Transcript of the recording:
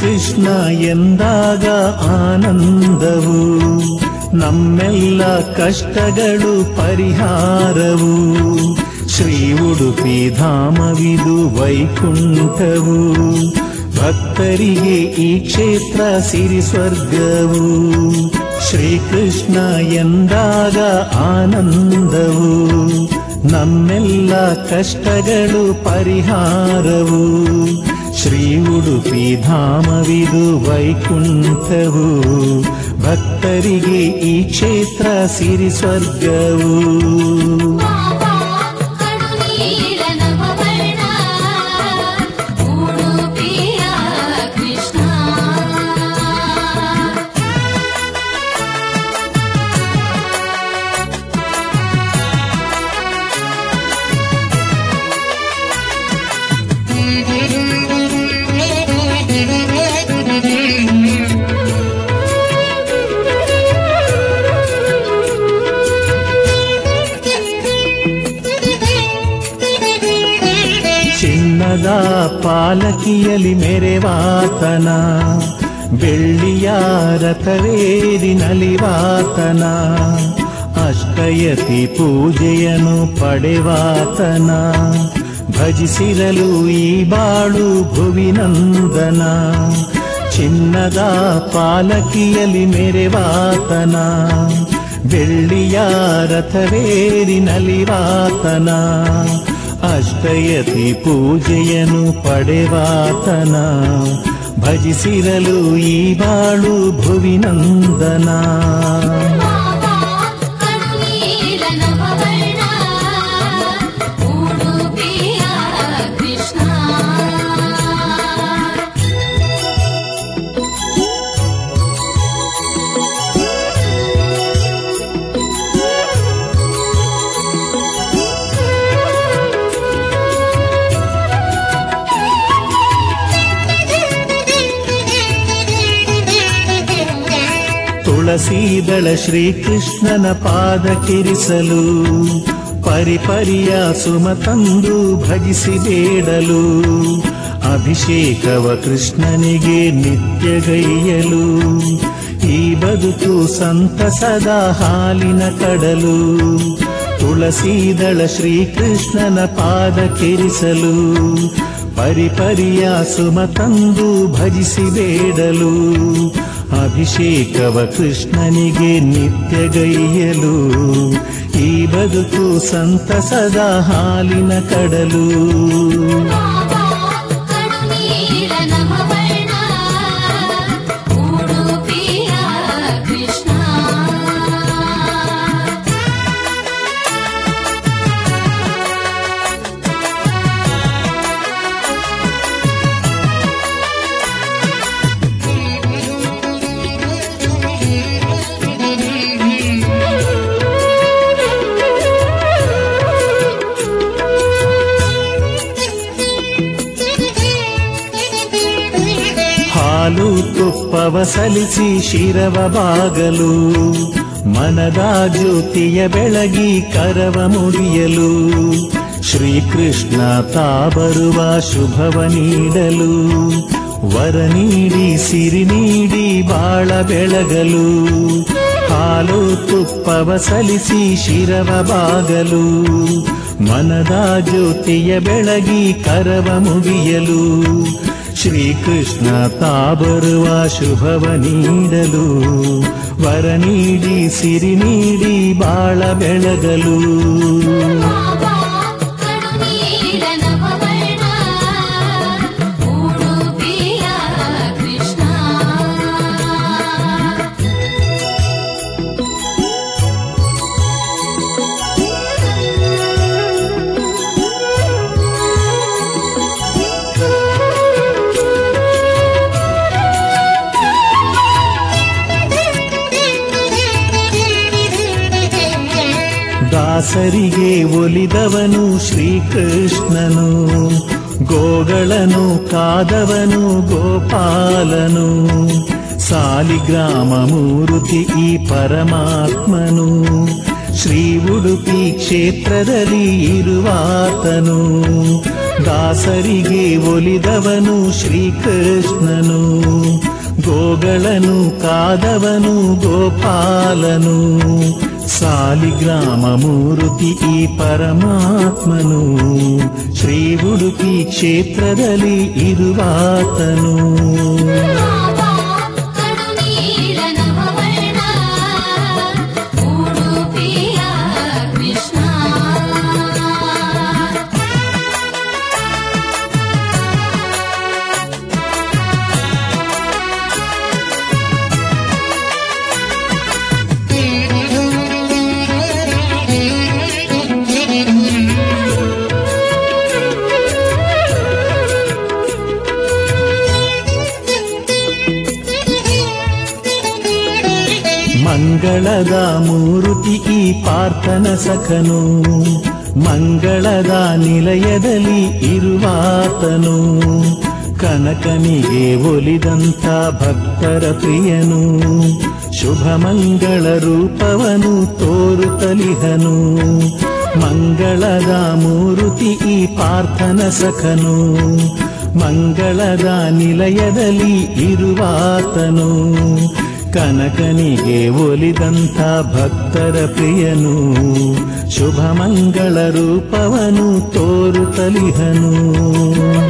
ಶ್ರೀಕೃಷ್ಣ ಎಂದಾಗ ಆನಂದವು ನಮ್ಮೆಲ್ಲ ಕಷ್ಟಗಳು ಪರಿಹಾರವು ಶ್ರೀ ಉಡುಪಿ ಧಾಮವಿದು ವೈಕುಂಠವು ಭಕ್ತರಿಗೆ ಈ ಕ್ಷೇತ್ರ ಸಿರಿ ಸ್ವರ್ಗವು ಶ್ರೀಕೃಷ್ಣ ಎಂದಾಗ ಆನಂದವು ನಮ್ಮೆಲ್ಲ ಕಷ್ಟಗಳು ಪರಿಹಾರವು ಶ್ರೀ ಉಡುಪಿ ಧಾಮವಿದು ವೈಕುಂಠವು ಭಕ್ತರಿಗೆ ಈ ಕ್ಷೇತ್ರ ಸಿರಿ ಸ್ವರ್ಗವು ಕಡುನೀಲ ನವವರ್ಣ ಉಡುಪಿಯ ಕೃಷ್ಣ ಚಿನ್ನದ ಪಾಲಕಿಯಲಿ ಮೆರೆವಾತನ ಬೆಳ್ಳಿಯ ರಥವೇರಿ ನಲಿವಾತನ ಅಷ್ಟಯತಿ ಪೂಜೆಯನು ಪಡೆವಾತನ ಭಜಿಸಿರಲು ಈ ಬಾಳು ಭುವಿನಂದನ ಚಿನ್ನದ ಪಾಲಕಿಯಲಿ ಮೆರೆವಾತನ ಬೆಳ್ಳಿಯ ರಥವೇರಿ ನಲಿವಾತನ ಅಷ್ಟಯತಿ ಪೂಜೆಯನು ಪಡೆವಾತನ ಭಜಿಸಿರಲು ಈ ಬಾಳು ಭುವಿನಂದನ ಕಡುನೀಲ ನವವರ್ಣ ಉಡುಪಿಯ ಕೃಷ್ಣ ತುಳಸೀದಳ ಶ್ರೀಕೃಷ್ಣನ ಪಾದ ಕಿರಿಸಲು ಪರಿಪರಿಯ ಸುಮ ತಂದು ಭಜಿಸಿ ಬೇಡಲು ಅಭಿಷೇಕವ ಕೃಷ್ಣನಿಗೆ ನಿತ್ಯಗೈಯಲು ಈ ಬದುಕು ಸಂತಸದ ಹಾಲಿನ ಕಡಲು ತುಳಸೀದಳ ಶ್ರೀಕೃಷ್ಣನ ಪಾದ ಕಿರಿಸಲು ಪರಿಪರಿಯ ಸುಮ ತಂದು ಭಜಿಸಿ ಬೇಡಲು ಅಭಿಷೇಕವ ಕೃಷ್ಣನಿಗೆ ನಿತ್ಯಗೈಯಲು ಈ ಬದುಕು ಸಂತಸದ ಹಾಲಿನ ಕಡಲು ಕಡುನೀಲ ನವವರ್ಣ ಉಡುಪಿಯ ಕೃಷ್ಣ ಹಾಲು ತುಪ್ಪವ ಸಲಿಸಿ ಶಿರವ ಬಾಗಲು ಮನದ ಜ್ಯೋತಿಯ ಬೆಳಗಿ ಕರವ ಮುಡಿಯಲು ಶ್ರೀಕೃಷ್ಣ ತಾ ಬರುವ ಶುಭವ ನೀಡಲು ವರ ನೀಡಿ ಸಿರಿ ನೀಡಿ ಬಾಳ ಬೆಳಗಲು ಹಾಲು ತುಪ್ಪವ ಸಲಿಸಿ ಶಿರವ ಬಾಗಲು ಮನದ ಜ್ಯೋತಿಯ ಬೆಳಗಿ ಕರವ ಮುಗಿಯಲು ಶ್ರೀಕೃಷ್ಣ ತಾ ಬರುವ ಶುಭವ ನೀಡಲು ವರ ನೀಡಿ ಸಿರಿ ನೀಡಿ ಬಾಳ ಬೆಳಗಲು ಕಡುನೀಲ ನವವರ್ಣ ಉಡುಪಿಯ ಕೃಷ್ಣ ದಾಸರಿಗೆ ಒಲಿದವನು ಶ್ರೀಕೃಷ್ಣನು ಗೋಗಳನು ಕಾದವನು ಗೋಪಾಲನು ಸಾಲಿಗ್ರಾಮ ಮೂರುತಿ ಈ ಪರಮಾತ್ಮನು ಶ್ರೀ ಉಡುಪಿ ಕ್ಷೇತ್ರದಲ್ಲಿ ಇರುವಾತನು ದಾಸರಿಗೆ ಒಲಿದವನು ಶ್ರೀಕೃಷ್ಣನು ಗೋಗಳನು ಕಾದವನು ಗೋಪಾಲನು ಸಾಲಿಗ್ರಾಮ ಮೂರುತಿ ಈ ಪರಮಾತ್ಮನು ಶ್ರೀ ಉಡುಪಿ ಕ್ಷೇತ್ರದಲ್ಲಿ ಇರುವಾತನು ಕಡುನೀಲ ನವವರ್ಣ ಉಡುಪಿಯ ಕೃಷ್ಣ ಮಂಗಳದ ಮೂರುತಿ ಈ ಪಾರ್ಥನ ಸಖನು ಮಂಗಳದ ನಿಲಯದಲ್ಲಿ ಇರುವಾತನು ಕನಕನಿಗೆ ಒಲಿದಂತ ಭಕ್ತರ ಪ್ರಿಯನು ಶುಭ ಮಂಗಳ ರೂಪವನು ತೋರುತ್ತಲಿಹನು ಮಂಗಳದ ಮೂರುತಿ ಈ ಪಾರ್ಥನ ಸಖನು ಮಂಗಳದ ನಿಲಯದಲ್ಲಿ ಇರುವಾತನು ಕನಕನಿಗೆ ಒಲಿದಂಥ ಭಕ್ತರ ಪ್ರಿಯನು ಶುಭ ಮಂಗಳ ರೂಪವನು ತೋರುತ್ತಲಿಹನು